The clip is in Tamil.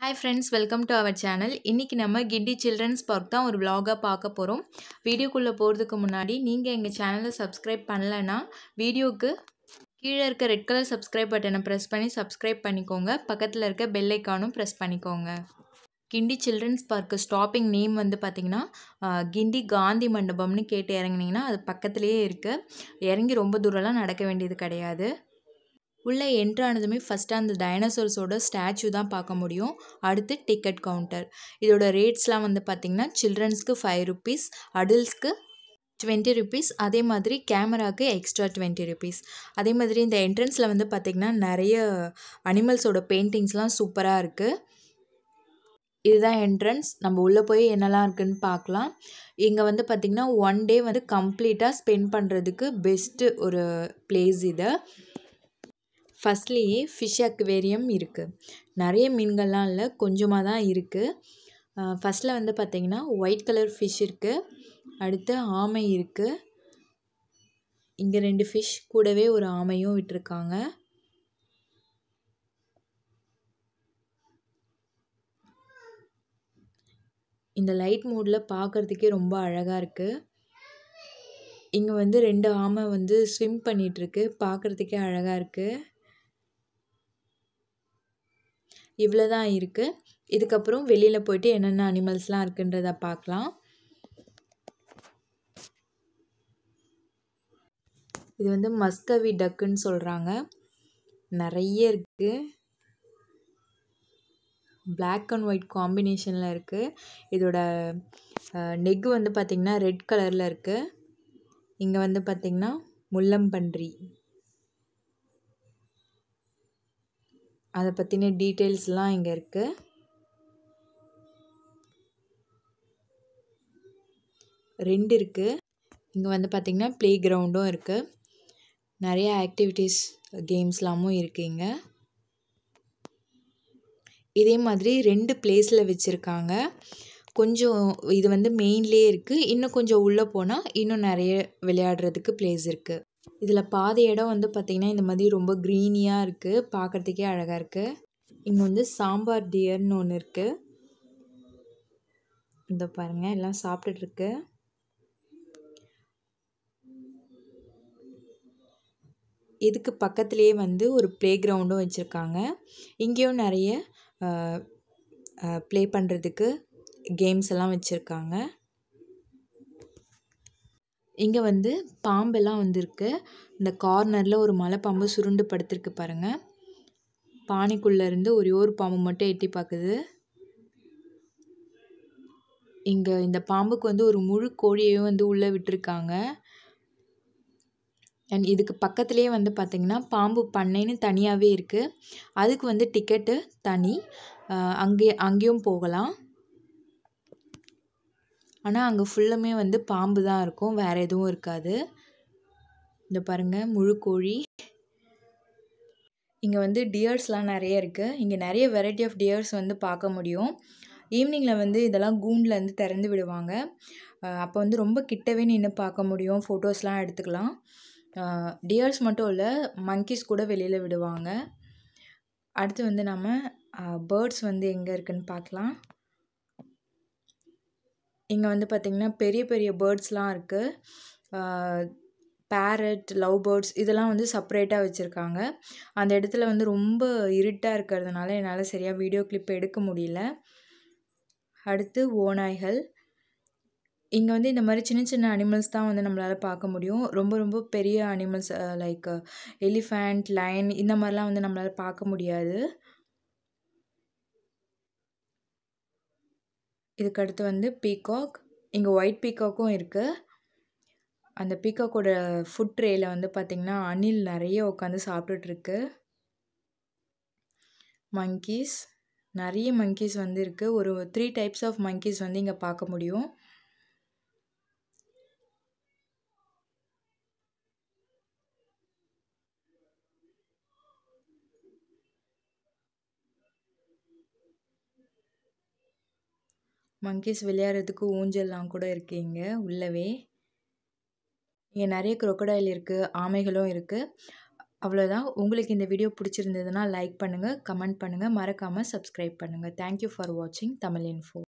hi friends welcome to our channel இன்றைக்கி நம்ம கிண்டி சில்ட்ரன்ஸ் பார்க் தான் ஒரு vlog-ஆ பார்க்க போகிறோம் வீடியோக்குள்ளே போகிறதுக்கு முன்னாடி நீங்கள் எங்கள் சேனலை சப்ஸ்கிரைப் பண்ணலைன்னா வீடியோக்கு கீழே இருக்க ரெட் கலர் சப்ஸ்கிரைப் பட்டனை ப்ரெஸ் பண்ணி சப்ஸ்கிரைப் பண்ணிக்கோங்க பக்கத்தில் இருக்க பெல் ஐக்கானும் ப்ரெஸ் பண்ணிக்கோங்க Guindy children's park stopping name வந்து பார்த்திங்கன்னா ஆஹ், கிண்டி காந்தி மண்டபம்னு கேட்டு இறங்குனீங்கன்னா அது பக்கத்துலேயே இருக்குது இறங்கி ரொம்ப தூரம்லாம் நடக்க வேண்டியது கிடையாது உள்ளே என்ட்ரு ஆனதுமே ஃபஸ்ட்டு அந்த டைனோசர்ஸோட ஸ்டாச்சு தான் பார்க்க முடியும் அடுத்து டிக்கெட் கவுண்டர் இதோட ரேட்ஸ்லாம் வந்து பார்த்திங்கன்னா சில்ட்ரன்ஸ்க்கு ஃபைவ் ருபீஸ் அடல்ட்ஸ்க்கு டுவெண்ட்டி ருபீஸ் அதே மாதிரி கேமராக்கு எக்ஸ்ட்ரா டுவெண்ட்டி ருபீஸ் அதே மாதிரி இந்த என்ட்ரன்ஸில் வந்து பார்த்திங்கன்னா நிறைய அனிமல்ஸோட பெயிண்டிங்ஸ்லாம் சூப்பராக இருக்குது இதுதான் என்ட்ரன்ஸ் நம்ம உள்ளே போய் என்னெல்லாம் இருக்குன்னு பார்க்கலாம் இங்கே வந்து பார்த்திங்கன்னா ஒன் டே வந்து கம்ப்ளீட்டாக ஸ்பெண்ட் பண்ணுறதுக்கு பெஸ்ட்டு ஒரு பிளேஸ் இது ஃபஸ்ட்லேயே ஃபிஷ் அக்வேரியம் இருக்குது நிறைய மீன்கள்லாம் இல்லை கொஞ்சமாக தான் இருக்குது ஃபஸ்ட்டில் வந்து பார்த்திங்கன்னா ஒயிட் கலர் ஃபிஷ் இருக்குது அடுத்து ஆமை இருக்குது இங்கே ரெண்டு ஃபிஷ் கூடவே ஒரு ஆமையும் விட்டிருக்காங்க இந்த லைட் மோடில் பார்க்குறதுக்கே ரொம்ப அழகாக இருக்குது இங்கே வந்து ரெண்டு ஆமை வந்து ஸ்விம் பண்ணிகிட்ருக்கு பார்க்குறதுக்கே அழகாக இருக்குது இவ்வளோ தான் இருக்குது இதுக்கப்புறம் வெளியில் போயிட்டு என்னென்ன அனிமல்ஸ்லாம் இருக்குன்றத பார்க்கலாம் இது வந்து மஸ்கவி டக்குன்னு சொல்கிறாங்க நிறைய இருக்குது Black அண்ட் ஒயிட் காம்பினேஷனில் இருக்குது இதோட நெக் வந்து பார்த்திங்கன்னா ரெட் கலரில் இருக்குது இங்கே வந்து பார்த்திங்கன்னா முள்ளம்பன்றி அதை பற்றின டீட்டெயில்ஸ்லாம் இங்கே இருக்குது ரெண்டு இருக்குது இங்கே வந்து பார்த்திங்கன்னா ப்ளே கிரவுண்டும் இருக்குது நிறைய ஆக்டிவிட்டீஸ் கேம்ஸ்லாமும் இருக்குது இங்கே இதே மாதிரி ரெண்டு பிளேஸில் வச்சுருக்காங்க கொஞ்சம் இது வந்து மெயின்லேயே இருக்குது இன்னும் கொஞ்சம் உள்ளே போனால் இன்னும் நிறைய விளையாடுறதுக்கு பிளேஸ் இருக்குது இதில் பாதி இடம் வந்து பார்த்திங்கன்னா இந்த மாதிரி ரொம்ப க்ரீனியாக இருக்குது பார்க்குறதுக்கே அழகாக இருக்குது இங்கே வந்து சாம்பார் டியர்னு ஒன்று இருக்குது இந்த பாருங்கள் எல்லாம் சாப்பிட்டுட்ருக்கு இதுக்கு பக்கத்துலேயே வந்து ஒரு ப்ளே கிரவுண்டும் வச்சுருக்காங்க இங்கேயும் நிறைய ப்ளே பண்ணுறதுக்கு கேம்ஸ் எல்லாம் வச்சுருக்காங்க இங்கே வந்து பாம்பெல்லாம் வந்திருக்கு இந்த கார்னரில் ஒரு மலைப்பாம்பு சுருண்டு படுத்திருக்கு பாருங்கள் பானைக்குள்ளே இருந்து ஒரே ஒரு பாம்பு மட்டும் எட்டி பார்க்குது இங்கே இந்த பாம்புக்கு வந்து ஒரு முழு கோழியையும் வந்து உள்ளே விட்டுருக்காங்க அண்ட் இதுக்கு பக்கத்துலேயே வந்து பார்த்திங்கன்னா பாம்பு பண்ணைன்னு தனியாகவே இருக்குது அதுக்கு வந்து டிக்கெட்டு தனி அஹ் அங்கே அங்கேயும் போகலாம் ஆனால் அங்கே ஃபுல்லுமே வந்து பாம்பு தான் இருக்கும் வேறு எதுவும் இருக்காது இந்த பாருங்கள் முழு கோழி இங்கே வந்து டியர்ஸ்லாம் நிறைய இருக்குது இங்கே நிறைய வெரைட்டி ஆஃப் டியர்ஸ் வந்து பார்க்க முடியும் ஈவினிங்கில் வந்து இதெல்லாம் கூண்டில் திறந்து விடுவாங்க அப்போ வந்து ரொம்ப கிட்டவே நின்று பார்க்க முடியும் ஃபோட்டோஸ்லாம் எடுத்துக்கலாம் டியர்ஸ் மட்டும் இல்லை மங்கீஸ் கூட வெளியில் விடுவாங்க அடுத்து வந்து நம்ம பேர்ட்ஸ் வந்து எங்கே இருக்குன்னு பார்க்கலாம் இங்கே வந்து பார்த்திங்கன்னா பெரிய பெரிய பேர்ட்ஸ்லாம் இருக்குது பேரட் லவ் பேர்ட்ஸ் இதெல்லாம் வந்து செப்பரேட்டாக வச்சுருக்காங்க அந்த இடத்துல வந்து ரொம்ப இருட்டாக இருக்கிறதுனால என்னால் சரியாக வீடியோ கிளிப் எடுக்க முடியல அடுத்து ஓநாய்கள் இங்கே வந்து இந்த மாதிரி சின்ன சின்ன அனிமல்ஸ் தான் வந்து நம்மளால் பார்க்க முடியும் ரொம்ப ரொம்ப பெரிய அனிமல்ஸ் லைக் எலிஃபண்ட் லைன் இந்த மாதிரிலாம் வந்து நம்மளால் பார்க்க முடியாது இதுக்கு அடுத்து வந்து பீகாக் இங்கே ஒயிட் பீகாக்கும் இருக்குது அந்த பீகாக்கோட ஃபுட் ட்ரேயில் வந்து பார்த்திங்கன்னா அணில் நிறைய உட்காந்து சாப்பிட்டுட்ருக்கு மங்கீஸ் நிறைய மங்கீஸ் வந்து இருக்குது ஒரு த்ரீ டைப்ஸ் ஆஃப் மங்கீஸ் வந்து இங்கே பார்க்க முடியும் மங்கீஸ் விளையாடுறதுக்கு ஊஞ்சல்லாம் கூட இருக்குது இங்கே உள்ளவே இங்கே நிறைய crocodile இருக்குது ஆமைகளும் இருக்குது அவ்வளோதான் உங்களுக்கு இந்த வீடியோ பிடிச்சிருந்ததுன்னா லைக் பண்ணுங்கள் கமெண்ட் பண்ணுங்கள் மறக்காமல் சப்ஸ்கிரைப் பண்ணுங்கள் தேங்க்யூ ஃபார் வாட்சிங் தமிழ் இன்ஃபோ